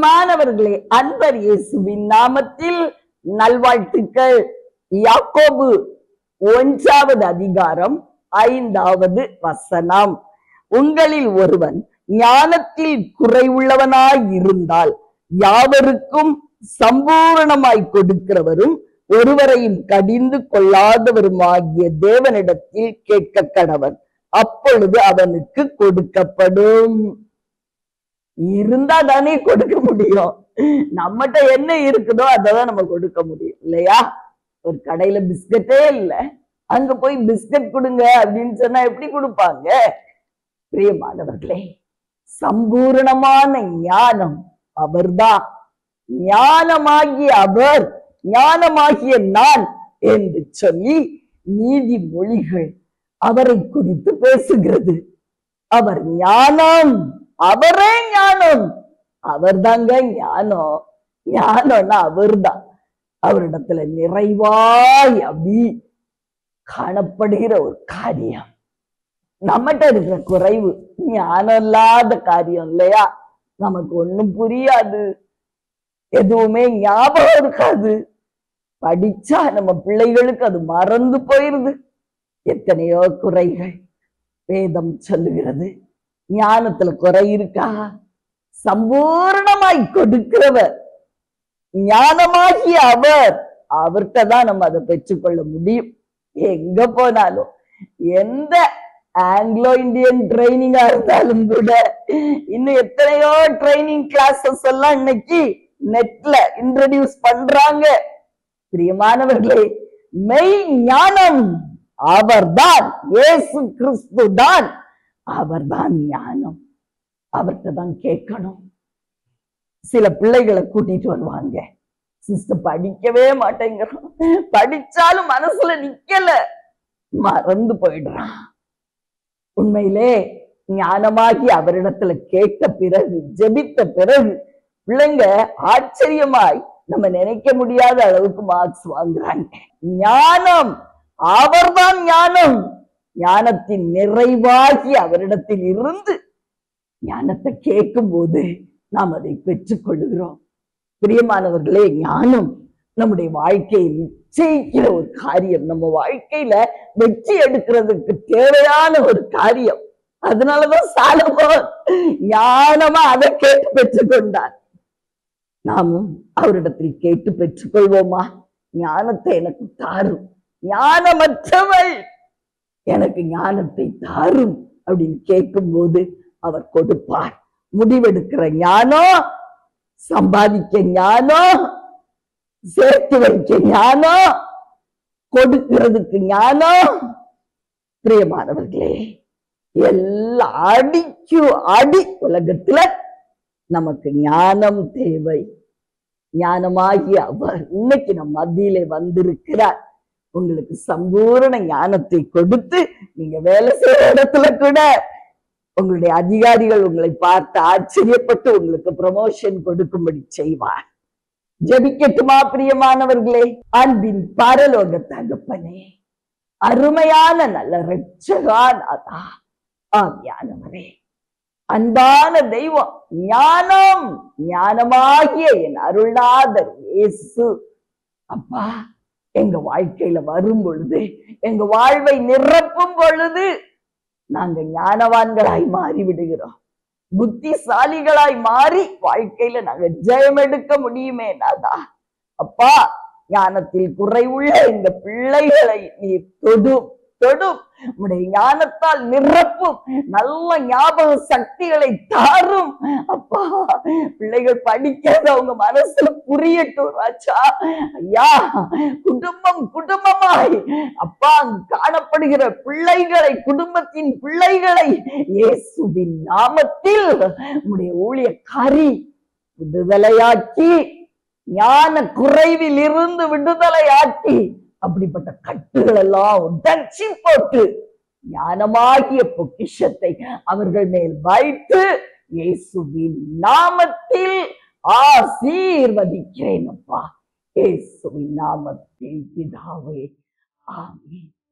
பிரியமானவர்களே அன்பர் இயேசுவின் நாமத்தில் நல்வாழ்த்துக்கள் யாக்கோபு ஒன்றாவது அதிகாரம் ஐந்தாவது வசனம் உங்களில் ஒருவன் ஞானத்தில் குறைவுள்ளவனாய் இருந்தால் யாவருக்கும் சம்பூரணமாய் கொடுக்கிறவரும் ஒருவரையும் கடிந்து கொள்ளாதவருமாகிய தேவனிடத்தில் கேட்க கடவன் அப்பொழுது அவனுக்கு கொடுக்கப்படும் இருந்தா தானே கொடுக்க முடியும் நம்மகிட்ட என்ன இருக்குதோ அததான் நம்ம கொடுக்க முடியும் இல்லையா ஒரு கடையில பிஸ்கட்டே இல்ல அங்க போய் பிஸ்கட் கொடுங்க அப்படின்னு சொன்னா எப்படி கொடுப்பாங்க பிரியமானவர்களே சம்பூரணமான ஞானம் அவர்தான் ஞானமாகிய அவர் ஞானமாகிய நான் என்று சொல்லி நீதிமொழிகள் அவரை குறித்து பேசுகிறது அவர் ஞானம் அவரே ஞானம் அவர்தாங்க ஞானம் ஞானம்னா அவர்தான் அவரிடத்துல நிறைவாய் அப்படி காணப்படுகிற ஒரு காரியம் நம்மகிட்ட இருக்கிற குறைவு ஞானம் இல்லாத காரியம் இல்லையா நமக்கு ஒண்ணும் புரியாது எதுவுமே ஞாபகம் இருக்காது படிச்சா நம்ம பிள்ளைகளுக்கு அது மறந்து போயிருது எத்தனையோ குறைகள் வேதம் சொல்லுகிறது ஞானத்துல குறை இருக்கா சம்பூர்ணமாய் கொடுக்கிறவர் ஞானமாகிய அவர் அவர்கிட்ட தான் நம்ம அதை பெற்றுக்கொள்ள முடியும் எங்க போனாலும் எந்த ஆங்கிலோ இந்தியன் ட்ரைனிங்கா இருந்தாலும் கூட இன்னும் எத்தனையோ ட்ரைனிங் கிளாஸஸ் எல்லாம் இன்னைக்கு நெட்ல இன்ட்ரடியூஸ் பண்றாங்க பிரியமானவர்களே மெய் ஞானம் அவர்தான் இயேசு கிறிஸ்து தான் அவர்தான் ஞானம் அவர்கிட்ட தான் கேட்கணும் சில பிள்ளைகளை கூட்டிட்டு வருவாங்க சிஸ்டர் படிக்கவே மாட்டேங்கிறோம் படிச்சாலும் மனசுல நிக்கல மறந்து போயிடுறான் உண்மையிலே ஞானமாகி அவரிடத்துல கேட்ட பிறகு ஜெபித்த பிறகு பிள்ளைங்க ஆச்சரியமாய் நம்ம நினைக்க முடியாத அளவுக்கு மார்க்ஸ் வாங்குறாங்க ஞானம் அவர்தான் ஞானம் ஞானத்தின் நிறைவாகி அவரிடத்தில் இருந்து ஞானத்தை கேட்கும் போது நாம் அதை பெற்றுக் கொள்ளுகிறோம் பிரியமானவர்களே ஞானம் நம்முடைய வாழ்க்கையை நிச்சயிக்கிற ஒரு காரியம் நம்ம வாழ்க்கையில வெற்றி எடுக்கிறதுக்கு தேவையான ஒரு காரியம் அதனாலதான் சாலமோன் ஞானமா அதை கேட்டு பெற்றுக்கொண்டார் நாமும் அவரிடத்தில் கேட்டு பெற்றுக்கொள்வோமா ஞானத்தை எனக்கு தாரும் ஞானமற்றவள் எனக்கு ஞானத்தை தாரும் அப்படின்னு கேட்கும்போது அவர் கொடுப்பார் முடிவெடுக்கிற ஞானம் சம்பாதிக்க ஞானம் சேர்த்து வைக்க ஞானம் கொடுக்கிறதுக்கு ஞானம் பிரியமானவர்களே எல்லா அடிக்கும் அடி உலகத்துல நமக்கு ஞானம் தேவை ஞானமாகி அவர் இன்னைக்கு நம் மத்தியிலே வந்திருக்கிறார் உங்களுக்கு சம்பூரண ஞானத்தை கொடுத்து நீங்க வேலை செய்யற இடத்துல கூட உங்களுடைய அதிகாரிகள் உங்களை பார்த்து ஆச்சரியப்பட்டு உங்களுக்கு ப்ரமோஷன் கொடுக்கும்படி செய்வார் ஜெபிக்கட்டுமா பிரியமானவர்களே அன்பின் பரலோக தகப்பனே அருமையான நல்ல ரட்சகானாதா ஆவியானவரே அன்பான தெய்வம் ஞானம் ஞானமாகிய என் அருளாதர் இயேசு அப்பா எங்க வாழ்க்கையில வரும் பொழுது எங்க வாழ்வை நிரப்பும் பொழுது நாங்க ஞானவான்களாய் மாறி விடுகிறோம் புத்திசாலிகளாய் மாறி வாழ்க்கையில நாங்க ஜெயம் எடுக்க முடியுமே நாதா அப்பா ஞானத்தில் குறைவுள்ள இந்த பிள்ளைகளை நீ தொடும் தொடும் உடைய ஞானத்தால் நிரப்பும் நல்ல ஞாபக சக்திகளை தாரும் அப்பா பிள்ளைகள் படிக்கிறது அவங்க மனசுல புரியட்டும் ராஜா ஐயா குடும்பம் குடும்பமாய் அப்பா அங்கு காணப்படுகிற பிள்ளைகளை குடும்பத்தின் பிள்ளைகளை இயேசுவின் நாமத்தில் உடைய ஊழியக்காரி விடுதலையாக்கி ஞான குறைவில் இருந்து விடுதலையாக்கி அப்படிப்பட்ட கட்டுகள் எல்லாம் உடச்சி போட்டு ஞானமாகிய பொக்கிஷத்தை அவர்கள் மேல் வைத்து இயேசுவின் நாமத்தில் ஆசீர்வதிக்கிறேன் அப்பா இயேசுவின் நாமத்தில் பிதாவே ஆமென்